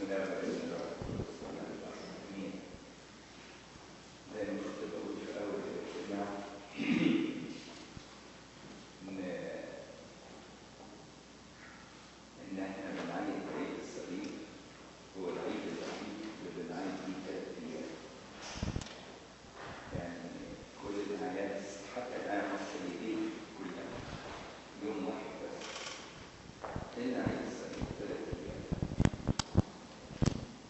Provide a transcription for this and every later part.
الله والابن والروح القدس والله العظيم امين زي ما كنت بقول في اول الاجتماع ان ان احنا بنعيد عيد الصليب هو العيد الوحيد اللي بنعيد فيه ثلاث ايام يعني كل الاعياد حتى الاعياد الصليبيه كلها يوم واحد بس إلا عيد الصليب ثلاث أيام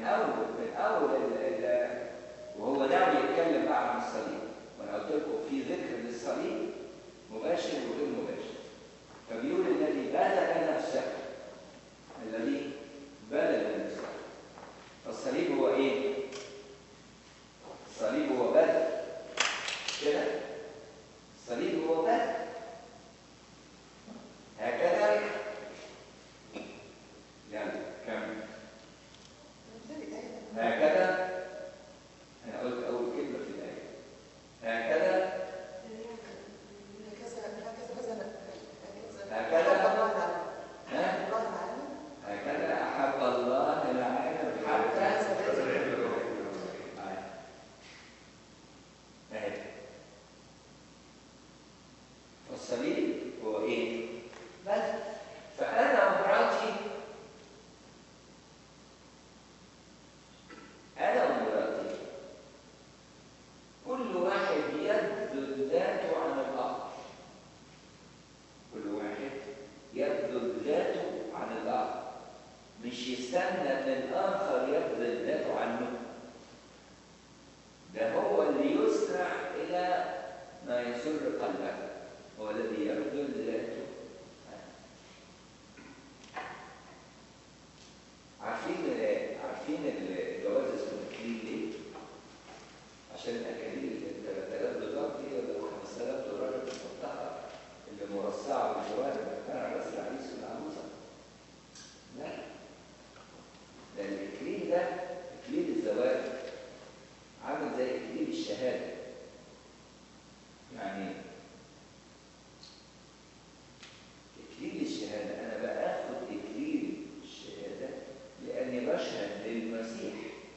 اول من اول ال- ال- وهو ناوي يتكلم بقى عن الصليب وانا قلت لكم في ذكر للصليب مباشر وغير مباشر فبيقول الذي بذل نفسه الذي بذل نفسه فالصليب هو ايه؟ الصليب هو بذل كده الصليب هو بذل هكذا يلا كمل هكذا انا قلت اول كلمه في الايه هكذا ها هكذا احب الله العالم حتى اهي والصليب هو ايه؟ بس فانا ومراتي انا ومراتي كل واحد يبذل ذاته عن الاخر كل واحد يبذل ذاته عن الاخر مش يستنى ان الاخر يبذل ذاته عنه ده هو اللي يسرع الى ما يسر قلبه هو الذي يبذل ذاته عارفين عارفين الجواز اسمه اكليل ليه؟ عشان الاكاليل ال 3000 دولار دي ولا 5000 دولار اللي بتحطها اللي مرصعه بالجوانب بتاع راس العريس والعروسه لا ده الاكليل ده اكليل الزواج عامل زي اكليل الشهاده يعني اكليل الشهاده انا باخد اكليل الشهاده لاني بشهد للمسيح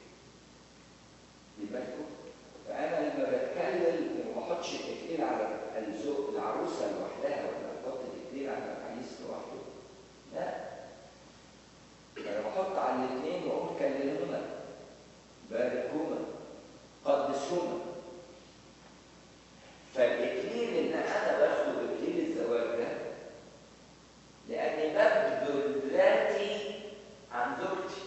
بالكم فانا لما بتكلم ما بحطش الاكليل على الزوج العروسه لوحدها ولا بحط الاكليل على العريس لوحده لا انا بحط على الاثنين واقول كلمهما باركهما قدسهما فالاكليل ان انا باخده باكليل الزواج ده لاني ببذل ذاتي عن زوجتي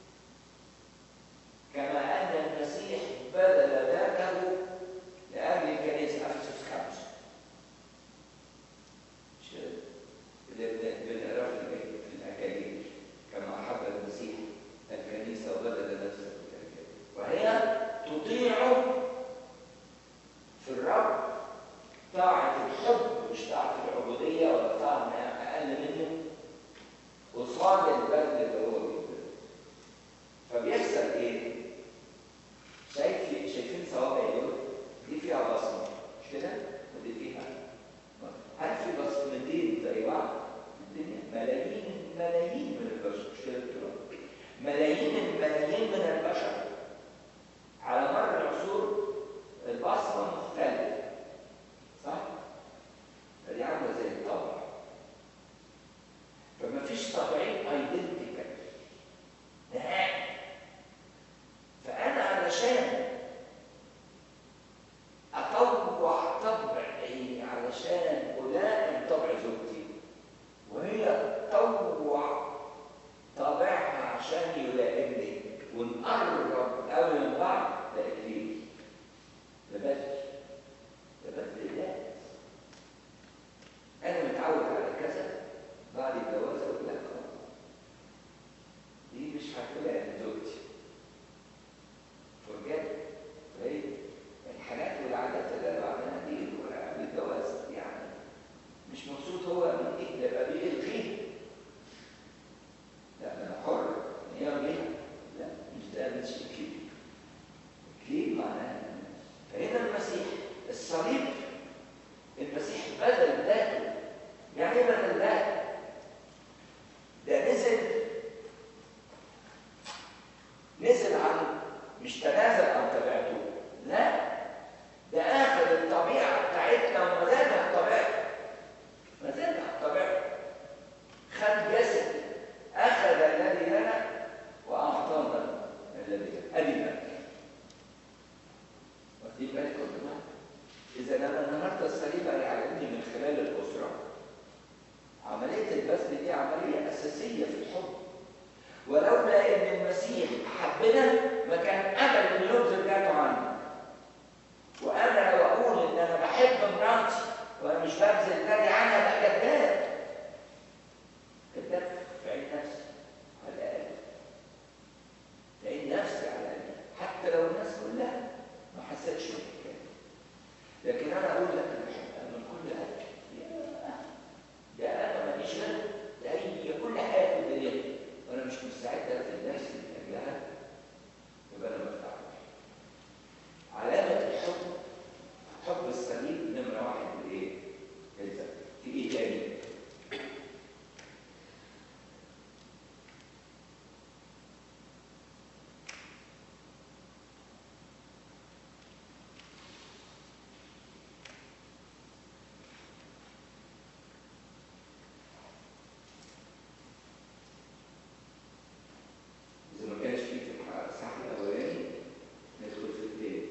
كما ان المسيح بذل ذاته لاجل الكنيسه افسس خمسه مش كده؟ بن- بنقراه في الإيه؟ في الاكاليل كما احب المسيح الكنيسه وبذل نفسه في الأكاليل. وهي تطيع في الرب طاعة الحب مش طاعة العبودية ولا طاعة ما أقل منه قصاد البذل اللي هو بيبذله. فبيحصل إيه؟ شايف شايفين صوابع دول؟ دي فيها بصمة مش كده؟ ودي فيها بصمة. هل في بصمتين زي بعض في الدنيا؟ ملايين ملايين من البشر مش كده بتقول؟ ملايين الملايين من البشر على مر العصور البصمة مختلفة صح؟ فدي عاملة زي الطبع فما فيش طبعين ايدنتيكال نهائي فأنا علشان أطوع طبعي علشان ألائم طبع زوجتي وهي تطوع طابعها عشان يلائمني ونقرب قوي من بعض ده إكليل ده بذل ده بذل الله أنا متعود على كذا بعد الجواز أقول لا خلاص دي مش هتلائم زوجتي فرجال فهي الحاجات والعادات اللي انا بعملها دي قبل الجواز يعني مش مبسوط هو من ايه ده يبقى بيلغيها لا انا حر ان يلغيها لا مش ده مش اكليل اكليل معناها فهنا المسيح الصليب المسيح بذل ذاته يعني ايه بذل ذاته ده نزل نزل عن مش تنازل عن طبيعته لا ده اخذ الطبيعه بتاعتنا ومزاجها بطبيعته مزاجها بطبيعته خد جسد اخذ الذي لنا واعطانا الذي لنا ادي الملك واخدين بالكم يا جماعه اذا انا النهارده الصليب هيعلمني من خلال الاسره عمليه البذل دي عمليه اساسيه في الحب ولولا ان المسيح حبنا حسيتش بالحكايه لكن انا اقول لك انا بحبها من كل قلبي يا ده انا ماليش غيرها ده هي كل حياتي ودنيتي وانا مش مستعد اقتل نفسي من اجلها يبقى انا ما بتعبش علامه الحب حب الصليب نمره واحد بايه؟ الذات في ايه تاني؟ إذا ما كانش فيه في الصح الأولاني ندخل في التاني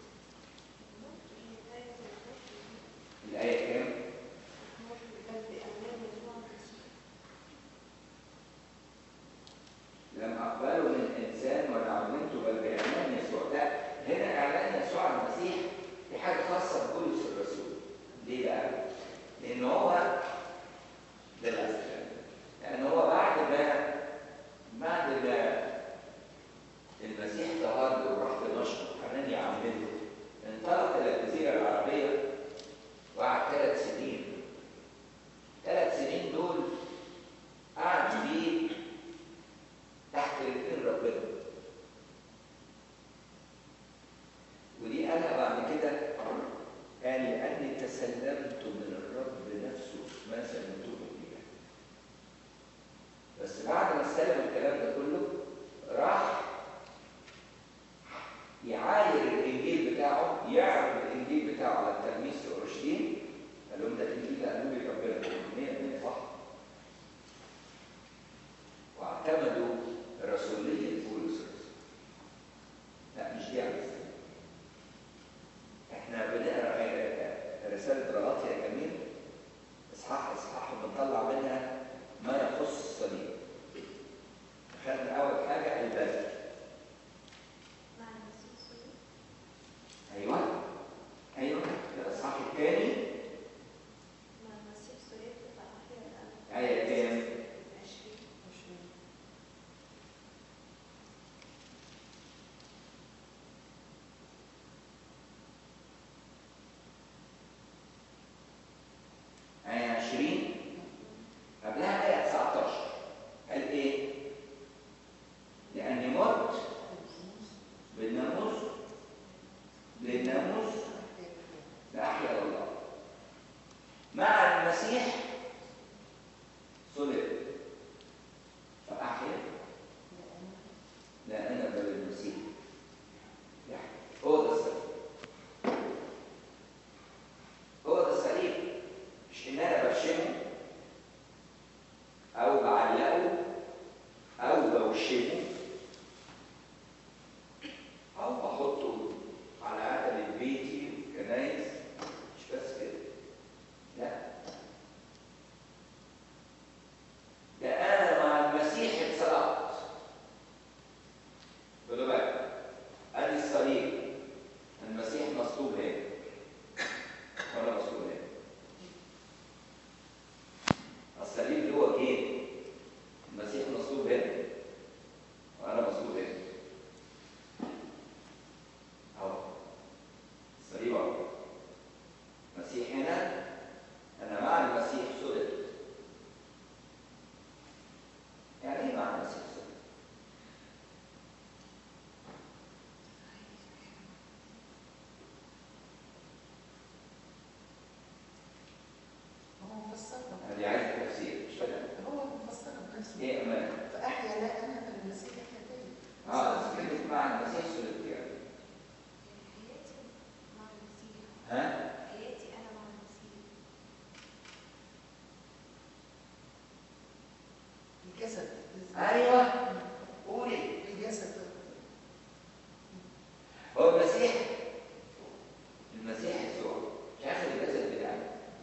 الآية كام؟ لم أقبله من إنسان ولا علمته بل بإعلان يسوع ده هنا إعلان يسوع المسيح دي حاجة خاصة ببولس الرسول ليه بقى؟ لأن هو ده الأسف لأن هو بعد ما بعد ما المسيح ظهر له وراح دمشق وحنان يعمله انطلق إلى الجزيرة العربية وقعد ثلاث سنين ثلاث سنين دول قعد فيه تحت رجلين ربنا ودي قالها بعد كده قال لأني تسلمت من الرب نفسه ما سلمته إياه بس بعد ما استلم الكلام ده كله راح يعاير الانجيل بتاعه يعرض الانجيل بتاعه على التلميذ في اورشليم قال لهم ده الانجيل ده قالوا لي ربنا 100% صح واعتمدوا رسولية بولس الرسول لا مش دي على السنة. احنا بنقرا آه، رسالة غلاطيا يا جميل اصحاح اصحاح بنطلع منها ما يخص الصليب خدنا اول حاجة البذل ايوه ايوه الاصحاح الثاني آية كام؟ آية 20 قبلها آية 19 قال إيه؟ لأني مت بالناموس للناموس لأحيا الله مع المسيح صلب فأحيا لا أنا بل المسيح يحيى هو ده الصليب هو ده الصليب مش إن أنا برشمه أو بعلقه أو بوشمه أو بحطه على عتبة بيتي كنايس مش بس كده لا ده أنا مع المسيح اتصلبت خدوا بالك أدي الصليب المسيح مصلوب هنا وأنا مصلوب هنا الصليب اللي هو جيب المسيح مصلوب هنا وأنا مصلوب هنا أهو الصليب أهو المسيح هنا أنا مع المسيح صلب يعني إيه مع المسيح صلب؟ هو مفسرها هذه عايزة تفسير مش كده؟ هو مفسرها بنفسه إيه أمان؟ فأحيا لا أنا بل المسيح يحيا تاني اه بس كلمة مع المسيح صلب يعني ها؟ الجسد ايوه قولي الجسد هو المسيح المسيح يسوع مش هياخد الجسد بتاعي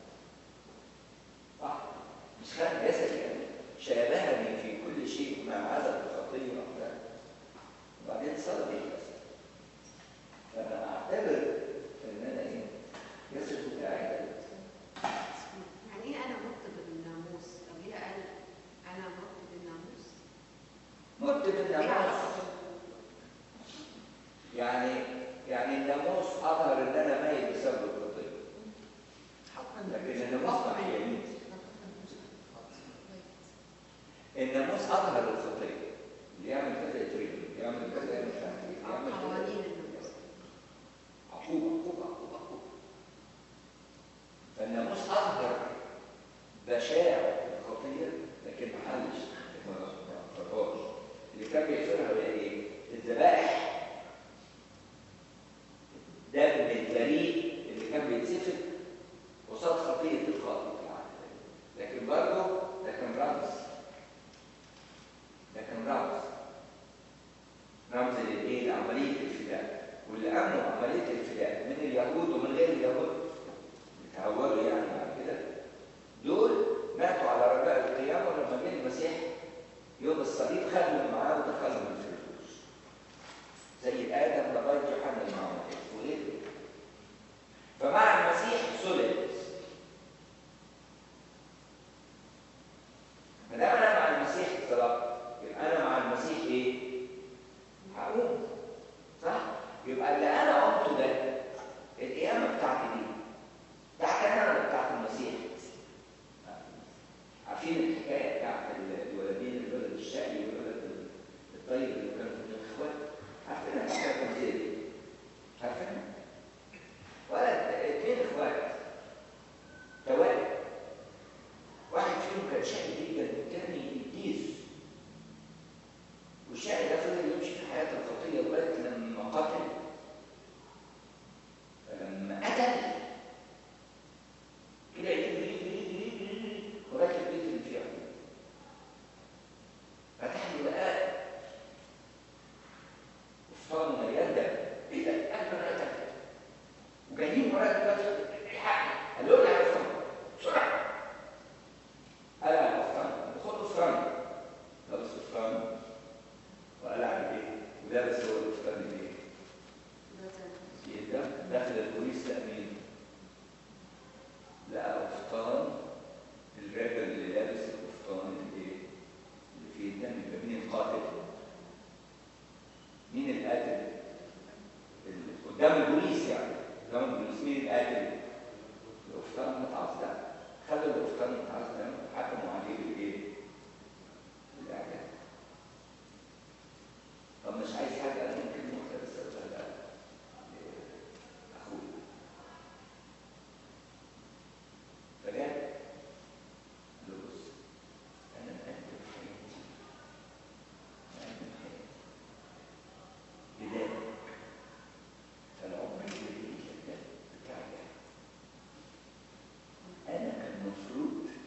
صح مش خد جسد يعني شابهني في كل شيء ما عدا الخطيه وحدها وبعدين صلب الجسد فانا اعتبر ان انا ايه الجسد بتاعي ده يعني ايه انا مت بالناموس طب ليه قال انا مت بالناموس مت ليه بالناموس علاقة يعني يعني الناموس اظهر ان انا ميت بسبب الخطيه حقا لكن الناموس ما حيانيش الناموس اظهر الخطيه اللي يعمل كذا يتريد اللي يعمل كذا يعمل كذا اللي أو يعمل قوانين كذا الناموس عقوبه عقوبه عقوبه عقوبه فالناموس اظهر بشاعه الخطيه لكن ما حلش ما ما غفرهاش اللي كان بيغفرها هي ايه؟ الذبائح دم البريء اللي كان بيتسفك قصاد خطيه الخاطئ لكن برضه ده كان رمز ده كان رمز رمز للايه؟ لعمليه الفداء واللي امنوا عمليه الفداء من اليهود ومن غير اليهود تعودوا يعني بعد كده دول ماتوا على رجاء القيامه ولما جه المسيح يوم الصليب خدهم معاه ودخلهم الفردوس زي ادم لغايه يوحنا المعمدان وغيره فمع المسيح صلب ما دام انا مع المسيح الصلاه يبقى انا مع المسيح ايه؟ هقوم صح؟ يبقى اللي انا قمته ده القيامه بتاعتي دي بتاعتي انا ولا بتاعت المسيح؟ عارفين الحكايه بتاعت الولدين الولد الشقي والولد الطيب اللي كانوا في الاخوات؟ عارفين الحكايه كانت زي دي؟ عارفينها؟ ولد اثنين اخوات توالي واحد فيهم كان شقي جدا والتاني قديس والشقي ده فضل يمشي في حياته الخطيه لغايه لما قتل فلما قتل كده يجري يجري يجري يجري يجري لغايه البيت اللي فيه أبوه. فتح له لقاه وفطان مليان دم ايه ده؟ قال له انا قتلت وجايين ورايا دلوقتي الحقني قالوا لي على الفطان بسرعه قال على الفطان خد الفطان لابس الفطان وقال على ايه؟ ولابس هو الفطان الايه؟ يبقى داخل البوليس لقى مين؟ لقى قفطان الراجل اللي لابس القفطان الايه؟ اللي فيه الدم يبقى مين القاتل؟ مين القاتل؟ ال- قدام البوليس يعني قدام البوليس مين القاتل؟ القفطان متعصب ده خلوا القفطان متعصب ده وحكموا عليه بالايه؟ بالاعدام طب مش عايز حاجه انا ممكن مقتبسه ولا اخوي فجاء قال له بص انا مقدم حياتي مقدم حياتي بدايه فالعمر اللي ده بتاعي انا كان المفروض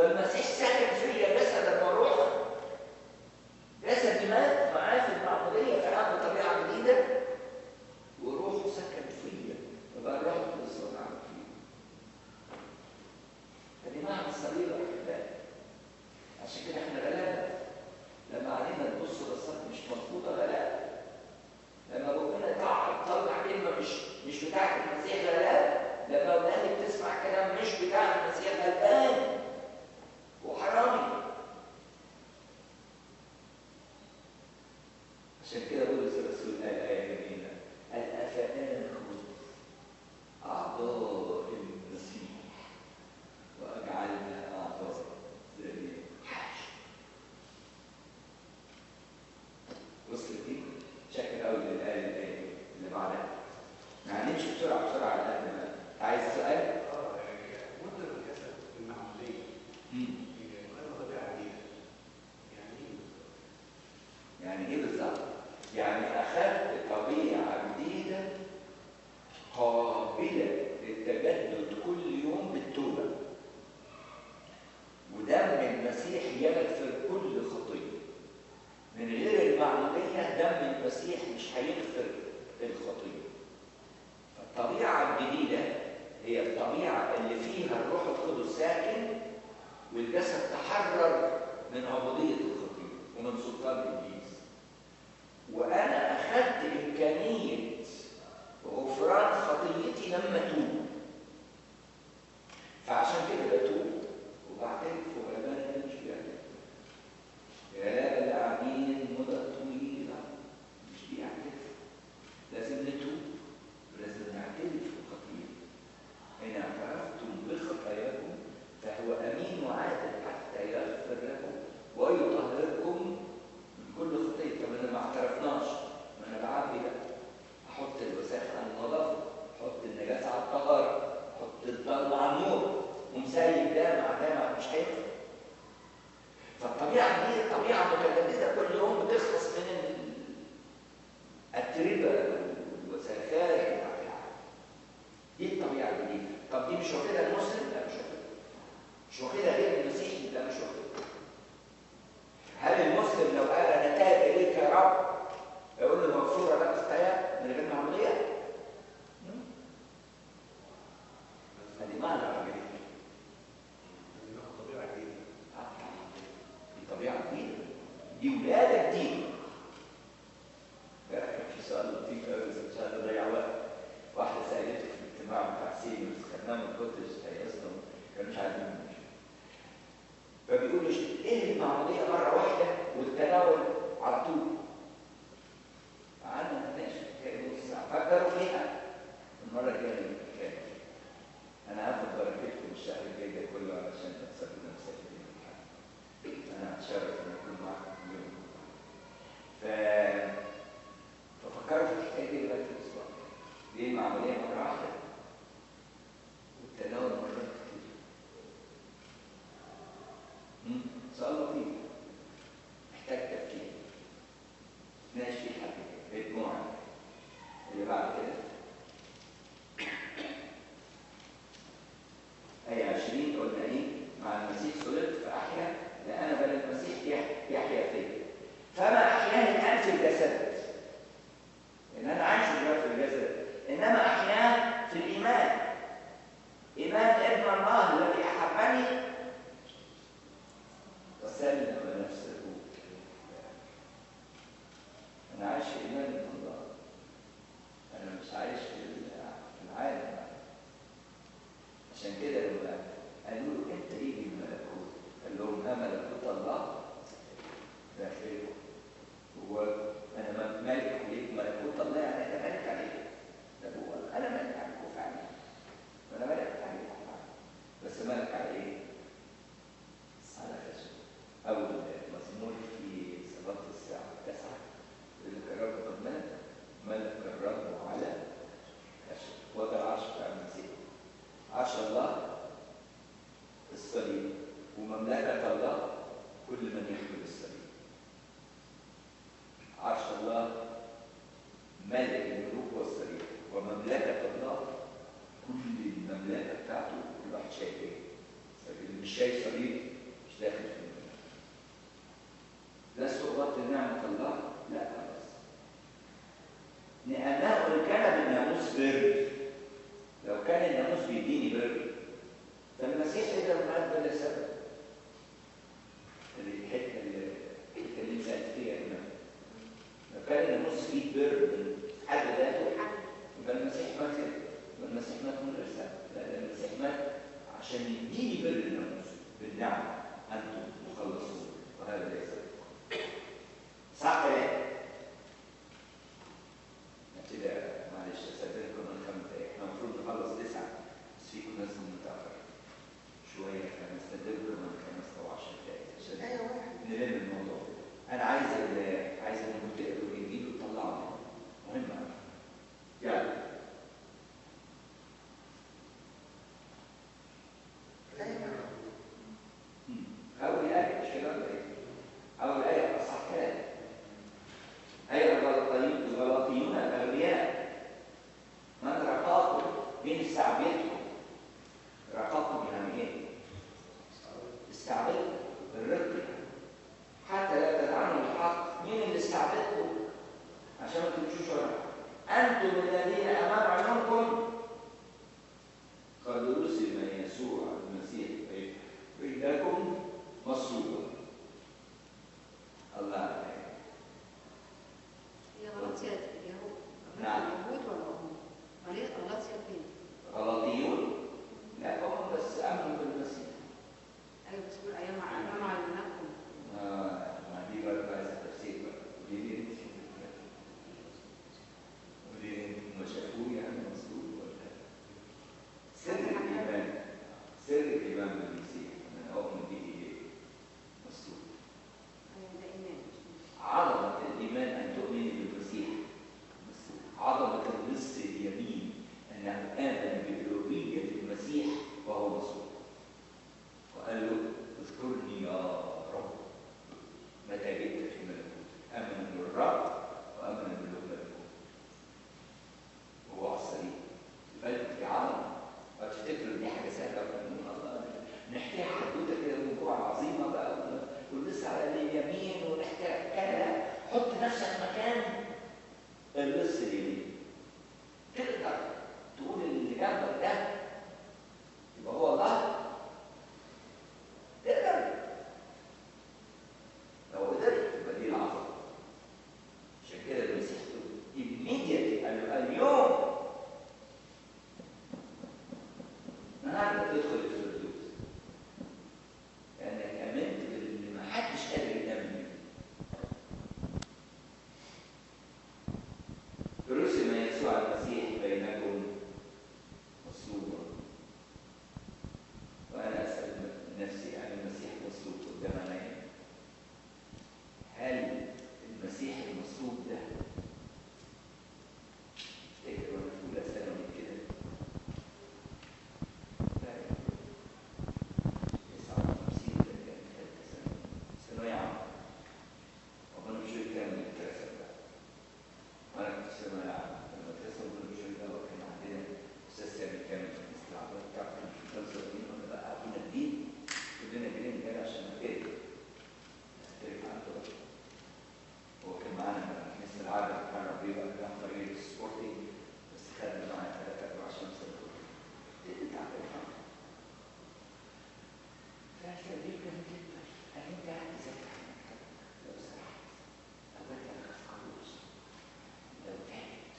فالمسيح ساكن فيا جسدا وروحا جسدي مات معاه في المعموديه فعنده طبيعه جديده وروحه سكن فيا فبقى الروح القدس هو عامل فيا فدي معنى الصليب يا احبائي عشان كده احنا غلابه لما علينا نبص بصات مش مظبوطه غلابه لما ربنا يطلع يطلع كلمه مش مش بتاعت المسيح غلابه لما ولادك تسمع كلام مش بتاع المسيح غلبان وحرامي عشان كده بولس الرسول قال آية جميلة قال أفناخذ أعضاء المسيح وأجعلنا أعضاء ذرية حاشا وصلت دي؟ شكل قوي للآية الآية اللي بعدها يعني نمشي بسرعة بسرعة على قد ما عايز سؤال؟ اه يعني مدة الجسد المعمودية يقال طبيعة جديدة يعني ايه؟ يعني ايه بالظبط؟ يعني اخذت طبيعه جديده قابله للتجدد كل يوم بالتوبه ودم المسيح يغفر كل خطيه من غير المعموديه دم المسيح مش هيغفر الخطيه فالطبيعه الجديده هي الطبيعه اللي فيها الروح القدس ساكن والجسد تحرر من عبوديه الخطيه ومن سلطان ابليس وانا اخذت امكانيه غفران خطيتي لما اتوب فعشان كده بتوب وبعترف وغلبان انا مش بيعترف غلابه اللي قاعدين مده طويله مش بيعترف لازم نتوب ولازم نعترف بخطيئتنا ان اعترفتم بخطاياكم فهو امين وعادل حتى يغفر لكم ويطهركم من كل خطيه طب انا ما اعترفناش ما انا بعبي بقى احط الوساخه على النظافه احط النجاسه على الطهاره احط الضلمه على النور ومسيب ده مع ده مع مش هينفع فالطبيعه دي طبيعه متجدده كل يوم بتخلص من ال- التربه والوساخات بتاعت العالم دي الطبيعه الجديده طب دي مش واخدها المسلم؟ لا مش واخدها مش واخدها غير المسيحي؟ لا مش واخدها هل المسلم لو قال انا تاب اليك يا رب يقول له مغفوره لك خطاياك من غير معموديه؟ هذه معنى العمليه ناخد طبيعة جديدة دي طبيعه جديده دي ولاده جديده امبارح كان في سؤال لطيف قوي بس مش عايز اضيع وقت واحده سالته في الاجتماع بتاع سيمنز خدناه من كوتج هيئتنا كانوا مش عارفين نمشي فبيقولوا ايه المعموديه مره واحده والتناول على طول قعدنا نتناقش في الحكايه نص ساعه فكروا فيها المره الجايه نتكلم انا هاخد بركتكم الشهر الجاي ده كله علشان تحسبوا نفسك في الامتحان انا هتشرف ان اكون معاكم اليوم ف ففكروا في الحكايه دي لغايه الاسبوع دي المعموديه مره واحده والتناول مرات كتير مم، سؤال لطيف محتاج تفكير ناقش فيه حبيبي مجموعه اللي بعد كده آية 20 قلنا إيه؟ مع المسيح صلبت فأحيا لأنا بل المسيح يح- يحيا فيا. فما أحياه الآن في الجسد. إن أنا عايش دلوقتي في الجسد، إنما أحياه في الإيمان. إيمان ابن الله الذي أحبني وسلم نفسه. أنا عايش في إيمان ابن الله. أنا مش عايش في العالم. عشان كده لما قالوا له امتى يجي الملكوت؟ قال لهم ها ملكوت الله داخلكم هو انا م- ملك عليكم ملكوت الله يعني انا ملك عليكم ده هو انا ملك عليكم فعلا انا ملك عليكم فعلا بس ملك على ايه؟ على خشب اول مزمور في صلاه الساعه التاسعه يقول لك الرب قد ملك ملك الرب على خشب وده العرش بتاع المسيح عرش الله الصليب ومملكة الله كل من يحمل الصليب عرش الله ملك الملوك والصليب ومملكة الله كل المملكة بتاعته كل واحد شايف ايه؟ اللي مش شايف صليب انا عايز ال- عايز انكم تقروا الانجيل وتطلعوا منه مهم أوي. يلا مم. اول ايه مش كده ولا ايه؟ اول ايه في اصحاح ثلاثه ايها الغلطيون الغلاطيون الاغبياء من رقاكم مين استعبدكم رقاكم يعني ايه؟ استعبدكم الرق حتى لا تدعنوا الحق مين اللي استعبدكم عشان ما تمشوش ورا انتم الذين امام عيونكم قد رسم يسوع المسيح بينكم مصلوبا الله عليك هي غلطية اليهود نعم. اليهود ولا هم؟ غلطية غلطية فين؟ غلطيون لا هم بس امنوا بالمسيح أيوة بس بيقول أيام أمام عيونكم آه، ما دي برضه عايزه تفسير بقى ودي ليه انت ودي انت ما شافوه يعني مصلوب ولا سر الايمان سر الايمان بالمسيح من اؤمن به إيه؟ مصلوب أيوة ده إيمان مش مش- عظمه الايمان ان تؤمني بالمسيح مصلوب عظمه النص اليمين انه امن بالالوهيه المسيح وهو مصلوب وقال له اذكرني يا رب متى جئت في الملكوت امن بالرب وامن بالملكوت وهو على الصليب فلك في عظمه وتفتكروا دي حاجه سهله ومن الله نحكيها حدوته كده من جوع عظيمه بقى ولسه على اليمين ونحكيها كده لا حط نفسك مكان اللص اليمين تقدر تقول اللي جنبك ده يبقى هو الله تقدر لو قدرت يبقى دي العظمه عشان كده المسيح يقول immediately قال له اليوم النهارده تدخل الفردوس لانك امنت باللي ما حدش قادر يامن بيه رسم يسوع المسيح بينكم مصلوبا وانا اسال نفسي هل المسيح مصلوب قدام عيني هل المسيح المصلوب ده افتكر وانا في اولى ثانوي كده لا يا 59 ده كان ثالثه ثانوي ثانويه عامه ربنا مش كان مدرسه بقى وانا كنت في ثانويه عامه في المدرسه ربنا مش ده كان عندنا استاذ سامي كامل في الاستعباد بتاع كان في 85 وانا بقى ابونا جديد كلنا جايين كده عشان نختلف نختلف عن دول هو كان معانا مثل العادة كان بيبقى كان فريق سبورتي بس خدنا معاه ثلاثة أربع شمس انت عارف فالتدريب كان جدا هل انت قاعد تذاكر لو سمحت لو انت خلاص لو تعبت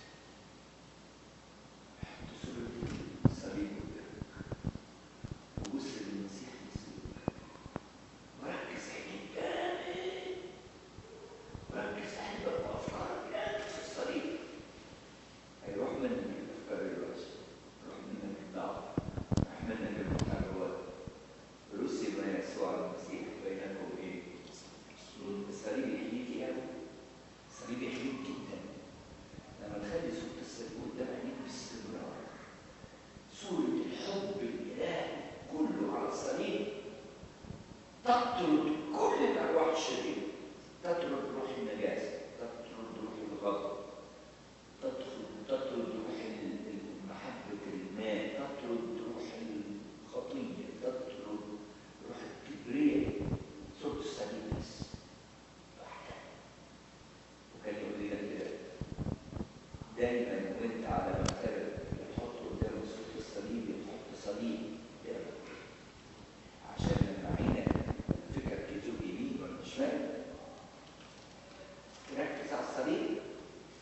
حط صورة الصليب قدامك وبص للمسيح مسلوب وركز عينيك جامد وركز قلبك وافكارك جامد في الصليب هيروح منك الافكار الوحشه يروح منك الضعف يروح منك المحاربات رسم يسوع المسيح بينكم ايه؟ الصليب يحييكي قوي الصليب يحييك جدا لما تخلي صورة الصليب قدام عينيك باستمرار صورة الحب الإلهي كله على الصليب تطرد كل الأرواح الشريرة تطرد روح النجاسة تطرد روح الغضب تطرد تطرد روح ال- ال- محبة المال تطرد روح الخطية تطرد روح الكبرياء صوت الصليب بس لوحدها وكان يقول لنا كده دايما وانت على مكتبك تحط قدامك صوت الصليب تحط صليب قدامك عشان لما عينك فكرك يتوب يمين ولا شمال تركز على الصليب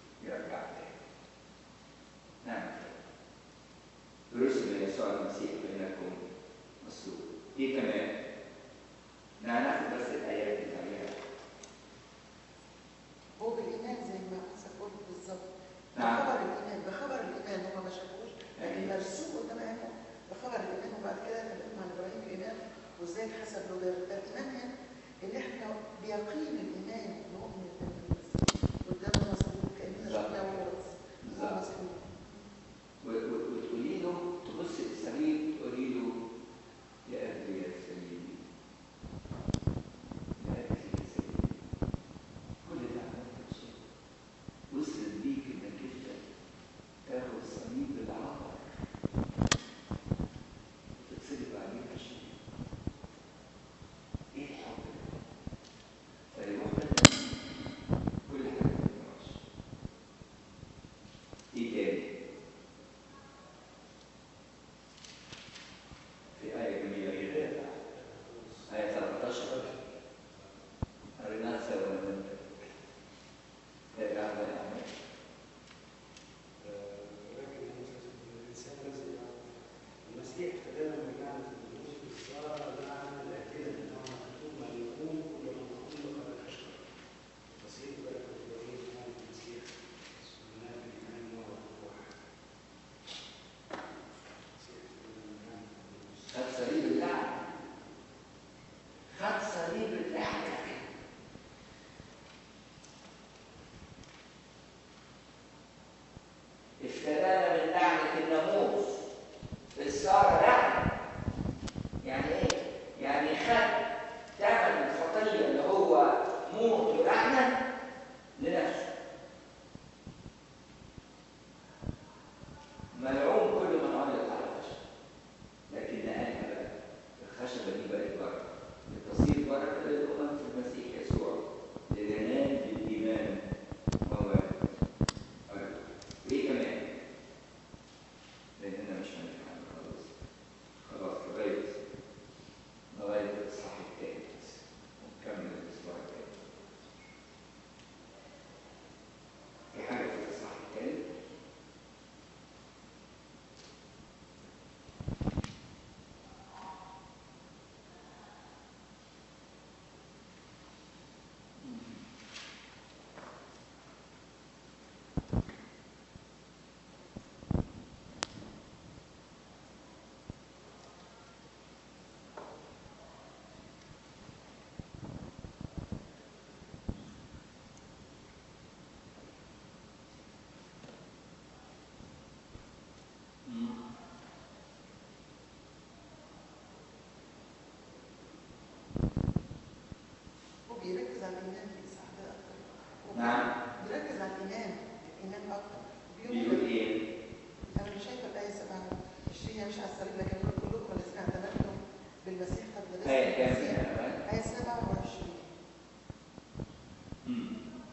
دي بتضحكك افتدانا من لعنة الناموس السارة لعنة يعني ايه؟ يعني خد ثمن الخطية اللي هو موت ولعنة لنفسه ملعون كل من علق على الخشب لكن نقلها بقى الخشبة دي بقت بركة لتصير بركة للأمم في المسيح يسوع لننال بالإيمان مواد أرجو وإيه كمان؟ لأننا مش هنفهم خلاص خلاص لغاية لغاية الإصحاح الثالث ونكمل الأسبوع الجاي في حاجة في الإصحاح الثالث وبيركز على الإيمان في الإصحاح ده أكتر وبي- نعم بيركز على الإيمان الإيمان أكتر بيقول بيقول إيه؟ أنا مش شايفة الآية 27 مش على الصليب لكن بيقول كلكم الذين اعتمدتم بالمسيح قد لبستم آية كام المسيح يا أمان؟ آية 27 مم.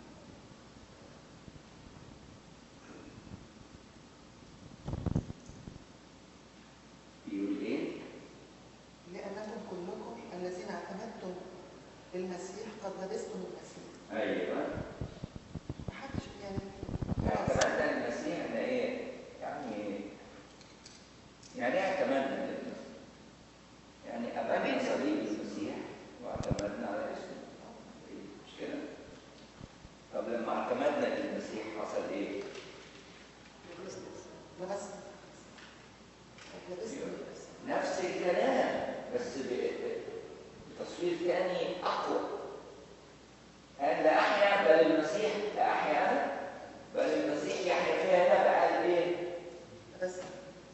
بيقول إيه؟ لأنكم كلكم الذين اعتمدتم بالمسيح قد لبستم المسيح أيوه محدش يعني خلاص اعتمدنا المسيح احنا ايه؟ يعني يعني ايه اعتمدنا للمسيح؟ يعني أمامنا صليب المسيح واعتمدنا على اسمه إيه؟ مش كده؟ طب لما اعتمدنا للمسيح حصل ايه؟ لبست قد لبستم المسيح نفس الكلام بس ب- بتصوير تاني أقوى قال لا أحيا بل المسيح لا أحيا أنا بل المسيح يحيا فيها أنا بقى قال إيه؟ لبستم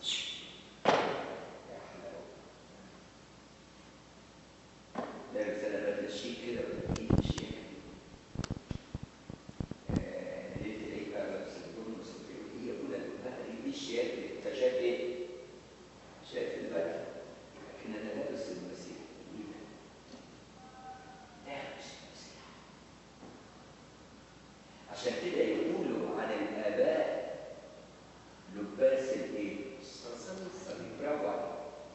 لابس انا بدل الشيك كده ولا ايه الشيك آه، ليه تلاقيه بقى لابس البرنس وتقول ايه يا ولاد بقى ايه دي الشياك انت شايف ايه؟ شايف البدله لكن انا لابس المسيح ايه ده؟ لابس المسيح عشان كده يقولوا عن الاباء لباس الايه؟ الصليب برافو عليك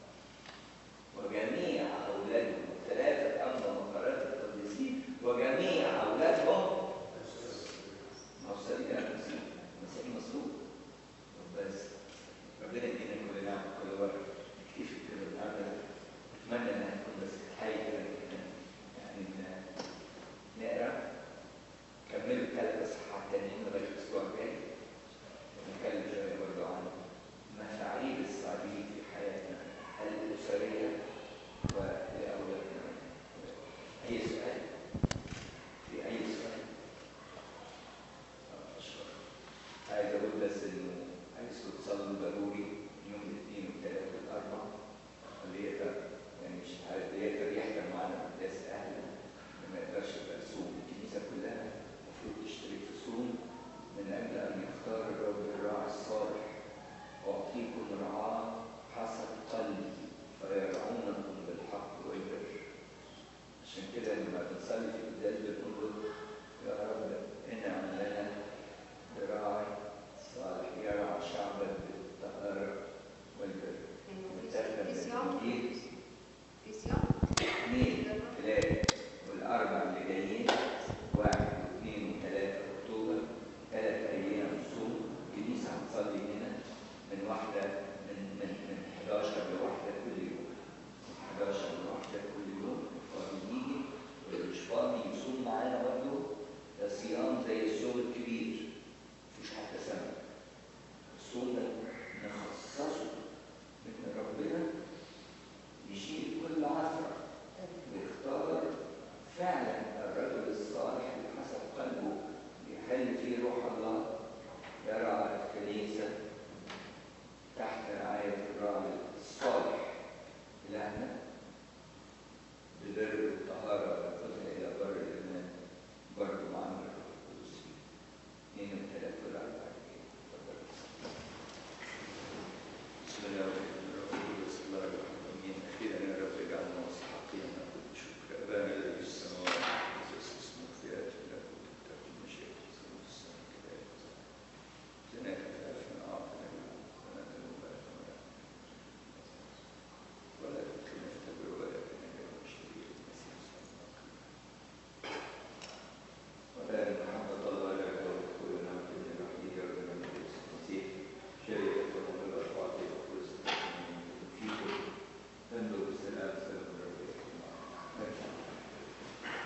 وجميع أولادهم ثلاثة أمر وقرات القديسين وجميع أولادهم مرسلين على المسيح المسيح مصلوب بس ربنا يدينا كل نعمة كل وقت نكتفي كده بالعمل أتمنى إنها تكون بس حي كده يعني ن- نقرا كملوا الثلاث أصحاحات تانيين لغاية الأسبوع الجاي ونتكلم شوية برضه عن مفاعيل الصليب في حياتنا الأسرية ولأولادنا أي سؤال؟ في أي سؤال؟ آه، أشكر عايز أقول بس إنه عايزكم تصلوا ضروري يوم الاثنين والثلاث والأربع اللي يقدر يعني مش عارف اللي يقدر يحضر معانا قداس أهلا ما يقدرش يبقى صوم الكنيسة كلها المفروض تشترك في صوم من أجل أن يختار الرب الراعي الصالح أعطيكم رعاة حسب قلبي فيرعونكم بالحق والبر عشان كده لما بنصلي في القداس بنقول له